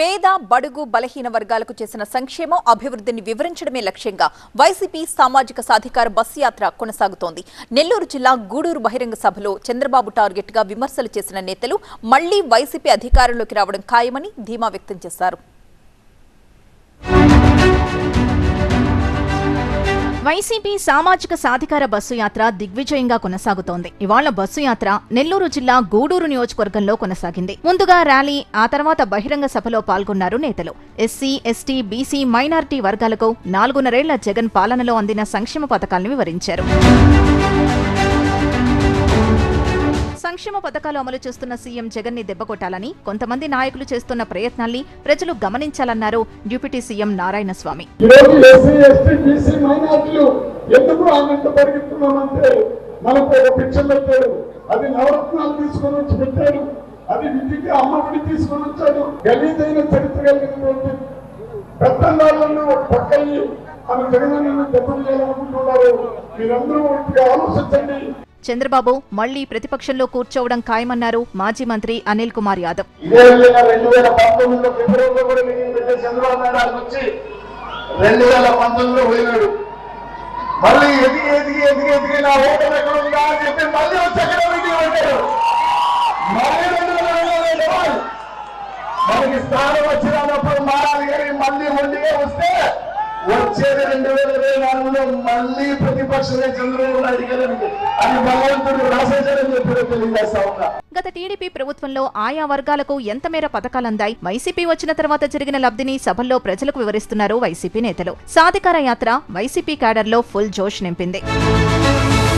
పేద బడుగు బలహీన వర్గాలకు చేసిన సంక్షేమం అభివృద్ధిని వివరించడమే లక్ష్యంగా వైసీపీ సామాజిక సాధికార బస్సు యాత్ర కొనసాగుతోంది నెల్లూరు జిల్లా గూడూరు బహిరంగ సభలో చంద్రబాబు టార్గెట్ గా విమర్శలు చేసిన నేతలు మళ్లీ వైసీపీ అధికారంలోకి రావడం ఖాయమని ధీమా వ్యక్తం చేశారు వైసీపీ సామాజిక సాధికార బస్సు యాత్ర దిగ్విజయంగా కొనసాగుతోంది ఇవాళ బస్సు యాత్ర నెల్లూరు జిల్లా గూడూరు నియోజకవర్గంలో కొనసాగింది ముందుగా ర్యాలీ ఆ తర్వాత బహిరంగ సభలో పాల్గొన్నారు నేతలు ఎస్సీ ఎస్టీ బీసీ మైనారిటీ వర్గాలకు నాలుగున్నరేళ్ల జగన్ పాలనలో అందిన సంక్షేమ పథకాలను వివరించారు సంక్షేమ పథకాలు అమలు చేస్తున్న సీఎం జగన్ ని దెబ్బకొట్టాలని కొంతమంది నాయకులు చేస్తున్న ప్రయత్నాల్ని ప్రజలు గమనించాలన్నారు డిప్యూటీ సీఎం నారాయణస్వామి ఈరోజు ఎస్సీ ఎస్టీ బీసీ మైనార్టీలు ఎందుకు ఆనంద పరిగెత్తున్నామంటే మనకు ఒక పిక్చర్ పెట్టాడు అది నవరత్నాలు తీసుకొని వచ్చి పెట్టాడు అది విద్యకి అమ్మఒడి తీసుకొని వచ్చాడు గలీదైన చరిత్ర కలిగినటువంటి పెత్తందారులను ఒక పక్కని మన జగనన్నను దెబ్బతీయాలనుకుంటున్నారు మీరందరూ ఒకటిగా ఆలోచించండి చంద్రబాబు మళ్లీ ప్రతిపక్షంలో కూర్చోవడం ఖాయమన్నారు మాజీ మంత్రి అనిల్ కుమార్ యాదవ్ ఇదే విధంగా రెండు వేల పంతొమ్మిదిలో ఫిబ్రవరిలో కూడా మీటింగ్ పెట్టే చంద్రబాబు నాయుడు గారు వచ్చి రెండు వేల పంతొమ్మిదిలో పోయినాడు మళ్ళీ ఎదిగి ఎదిగి ఎదిగి ఎదిగి నా ఓటర్ ఎక్కడ ఉందా అని చెప్పి మళ్ళీ వచ్చి ఎక్కడ మీటింగ్ పెట్టాడు మళ్ళీ రెండు వేల ఇరవై రెండు వాళ్ళు. మనకి స్థానం వచ్చినప్పుడు మారాలి కానీ మళ్ళీ మొండిగా వస్తే వచ్చేది రెండు వేల ఇరవై నాలుగులో మళ్ళీ ప్రతిపక్షమే చంద్రబాబు నాయుడు గారు అని భగవంతుడు రాసేసారని చెప్పి తెలియజేస్తా ఉన్నా గత టీడీపీ ప్రభుత్వంలో ఆయా వర్గాలకు ఎంత మేర పథకాలందాయి వైసీపీ వచ్చిన తర్వాత జరిగిన లబ్ధిని సభల్లో ప్రజలకు వివరిస్తున్నారు వైసీపీ నేతలు సాధికార యాత్ర వైసీపీ క్యాడర్లో ఫుల్ జోష్ నింపింది